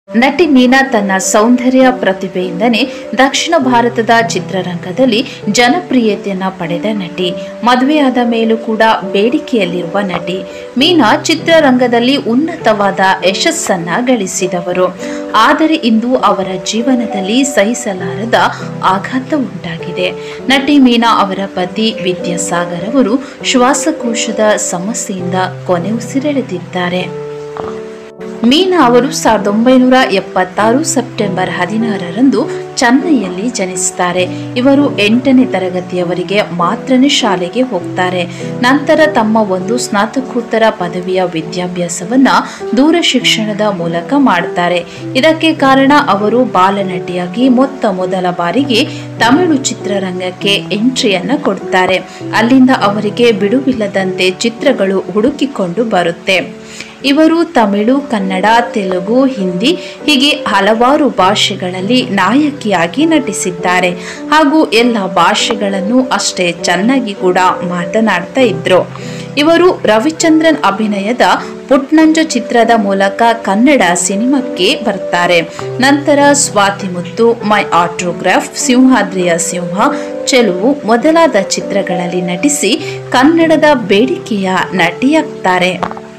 ನಟಿ ಮೀನಾ ತನ್ನ ಸೌಂದರ್ಯ ಪ್ರತಿಭೆಯಿಂದನೇ ದಕ್ಷಿಣ ಭಾರತದ ಚಿತ್ರರಂಗದಲ್ಲಿ ಜನಪ್ರಿಯತೆಯನ್ನ ಪಡೆದ ನಟಿ ಮದುವೆಯಾದ ಮೇಲೂ ಕೂಡ ಬೇಡಿಕೆಯಲ್ಲಿರುವ ನಟಿ ಮೀನಾ ಚಿತ್ರರಂಗದಲ್ಲಿ ಉನ್ನತವಾದ ಯಶಸ್ಸನ್ನ ಗಳಿಸಿದವರು ಆದರೆ ಇಂದು ಅವರ ಜೀವನದಲ್ಲಿ ಸಹಿಸಲಾರದ ಆಘಾತ ಉಂಟಾಗಿದೆ ನಟಿ ಮೀನಾ ಅವರ ಪತಿ ವಿದ್ಯಾಸಾಗರ್ ಅವರು ಶ್ವಾಸಕೋಶದ ಸಮಸ್ಯೆಯಿಂದ ಕೊನೆ ಉಸಿರೆಳೆದಿದ್ದಾರೆ ಮೀನಾ ಅವರು ಸಾವಿರದ ಒಂಬೈನೂರ ಎಪ್ಪತ್ತಾರು ಸೆಪ್ಟೆಂಬರ್ ಹದಿನಾರರಂದು ಚೆನ್ನೈಯಲ್ಲಿ ಜನಿಸುತ್ತಾರೆ ಇವರು ಎಂಟನೇ ತರಗತಿಯವರಿಗೆ ಮಾತ್ರನೇ ಶಾಲೆಗೆ ಹೋಗ್ತಾರೆ ನಂತರ ತಮ್ಮ ಒಂದು ಸ್ನಾತಕೋತ್ತರ ಪದವಿಯ ವಿದ್ಯಾಭ್ಯಾಸವನ್ನ ದೂರ ಶಿಕ್ಷಣದ ಮೂಲಕ ಮಾಡ್ತಾರೆ ಇದಕ್ಕೆ ಕಾರಣ ಅವರು ಬಾಲನಟಿಯಾಗಿ ಮೊತ್ತ ಮೊದಲ ಬಾರಿಗೆ ತಮಿಳು ಚಿತ್ರರಂಗಕ್ಕೆ ಎಂಟ್ರಿಯನ್ನ ಕೊಡ್ತಾರೆ ಅಲ್ಲಿಂದ ಅವರಿಗೆ ಬಿಡುವಿಲ್ಲದಂತೆ ಚಿತ್ರಗಳು ಹುಡುಕಿಕೊಂಡು ಬರುತ್ತೆ ಇವರು ತಮಿಳು ಕನ್ನಡ ತೆಲುಗು ಹಿಂದಿ ಹೀಗೆ ಹಲವಾರು ಭಾಷೆಗಳಲ್ಲಿ ನಾಯಕಿಯಾಗಿ ನಟಿಸಿದ್ದಾರೆ ಹಾಗೂ ಎಲ್ಲ ಭಾಷೆಗಳನ್ನು ಅಷ್ಟೇ ಚೆನ್ನಾಗಿ ಕೂಡ ಮಾತನಾಡ್ತಾ ಇದ್ರು ಇವರು ರವಿಚಂದ್ರನ್ ಅಭಿನಯದ ಪುಟ್ನಂಜ ಚಿತ್ರದ ಮೂಲಕ ಕನ್ನಡ ಸಿನಿಮಾಕ್ಕೆ ಬರ್ತಾರೆ ನಂತರ ಸ್ವಾತಿ ಮುತ್ತು ಮೈ ಆಟೋಗ್ರಾಫ್ ಸಿಂಹಾದ್ರಿಯ ಸಿಂಹ ಚೆಲುವು ಮೊದಲಾದ ಚಿತ್ರಗಳಲ್ಲಿ ನಟಿಸಿ ಕನ್ನಡದ ಬೇಡಿಕೆಯ ನಟಿಯಾಗ್ತಾರೆ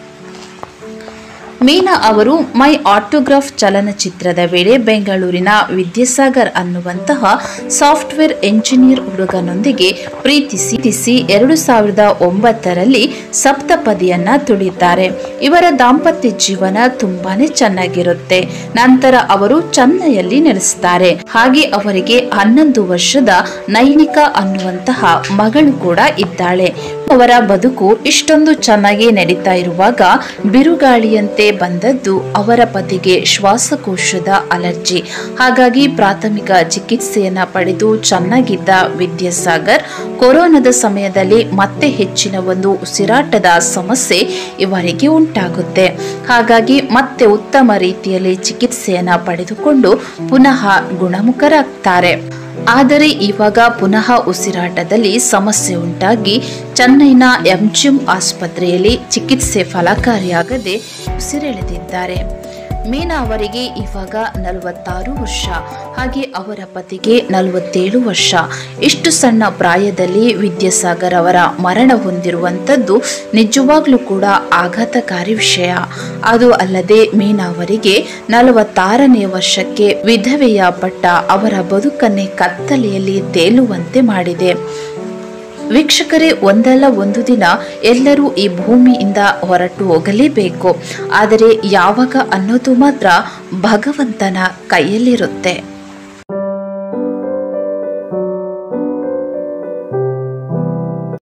ಮೀನಾ ಅವರು ಮೈ ಆಟೋಗ್ರಾಫ್ ಚಲನಚಿತ್ರದ ವೇಳೆ ಬೆಂಗಳೂರಿನ ವಿದ್ಯಾಸಾಗರ್ ಅನ್ನುವಂತಹ ಸಾಫ್ಟ್ವೇರ್ ಎಂಜಿನಿಯರ್ ಹುಡುಗನೊಂದಿಗೆ ಪ್ರೀತಿಸಿ ಪ್ರೀತಿಸಿ ಎರಡು ಸಾವಿರದ ಒಂಬತ್ತರಲ್ಲಿ ಸಪ್ತಪದಿಯನ್ನ ತುಳಿತಾರೆ ಇವರ ದಾಂಪತ್ಯ ಜೀವನ ತುಂಬಾನೇ ಚೆನ್ನಾಗಿರುತ್ತೆ ನಂತರ ಅವರು ಚೆನ್ನೈಯಲ್ಲಿ ನೆಲೆಸ್ತಾರೆ ಹಾಗೆ ಅವರಿಗೆ ಹನ್ನೊಂದು ವರ್ಷದ ನೈನಿಕಾ ಅನ್ನುವಂತಹ ಮಗಳು ಕೂಡ ಇದ್ದಾಳೆ ಅವರ ಬದುಕು ಇಷ್ಟೊಂದು ಚೆನ್ನಾಗಿ ನಡೀತಾ ಇರುವಾಗ ಬಿರುಗಾಳಿಯಂತೆ ಬಂದದ್ದು ಅವರ ಪತಿಗೆ ಶ್ವಾಸಕೋಶದ ಅಲರ್ಜಿ ಹಾಗಾಗಿ ಪ್ರಾಥಮಿಕ ಚಿಕಿತ್ಸೆಯನ್ನ ಪಡೆದು ಚೆನ್ನಾಗಿದ್ದ ವಿದ್ಯಾಸಾಗರ್ ಕೊರೋನಾದ ಸಮಯದಲ್ಲಿ ಮತ್ತೆ ಹೆಚ್ಚಿನ ಒಂದು ಉಸಿರಾಟದ ಸಮಸ್ಯೆ ಇವರಿಗೆ ಉಂಟಾಗುತ್ತೆ ಹಾಗಾಗಿ ಮತ್ತೆ ಉತ್ತಮ ರೀತಿಯಲ್ಲಿ ಚಿಕಿತ್ಸೆಯನ್ನ ಪಡೆದುಕೊಂಡು ಪುನಃ ಗುಣಮುಖರಾಗ್ತಾರೆ ಆದರೆ ಇವಾಗ ಪುನಃ ಉಸಿರಾಟದಲ್ಲಿ ಸಮಸ್ಯೆ ಉಂಟಾಗಿ ಚೆನ್ನೈನ ಎಂಜಿಎಂ ಆಸ್ಪತ್ರೆಯಲ್ಲಿ ಚಿಕಿತ್ಸೆ ಫಲಕಾರಿಯಾಗದೆ ಉಸಿರೆಳೆದಿದ್ದಾರೆ ಮೀನಾ ಅವರಿಗೆ ಇವಾಗ ನಲವತ್ತಾರು ವರ್ಷ ಹಾಗೆ ಅವರ ಪತಿಗೆ ನಲವತ್ತೇಳು ವರ್ಷ ಇಷ್ಟು ಸಣ್ಣ ಪ್ರಾಯದಲ್ಲಿ ವಿದ್ಯಾಸಾಗರ್ ಅವರ ಮರಣ ಹೊಂದಿರುವಂಥದ್ದು ನಿಜವಾಗ್ಲೂ ಕೂಡ ಆಘಾತಕಾರಿ ವಿಷಯ ಅದು ಅಲ್ಲದೆ ಮೀನಾ ಅವರಿಗೆ ನಲವತ್ತಾರನೇ ವರ್ಷಕ್ಕೆ ವಿಧವೆಯ ಪಟ್ಟ ಅವರ ಬದುಕನ್ನೇ ಕತ್ತಲೆಯಲ್ಲಿ ತೇಲುವಂತೆ ಮಾಡಿದೆ ವೀಕ್ಷಕರೇ ಒಂದಲ್ಲ ಒಂದು ದಿನ ಎಲ್ಲರೂ ಈ ಭೂಮಿಯಿಂದ ಹೊರಟು ಹೋಗಲೇಬೇಕು ಆದರೆ ಯಾವಾಗ ಅನ್ನೋದು ಮಾತ್ರ ಭಗವಂತನ ಕೈಯಲ್ಲಿರುತ್ತೆ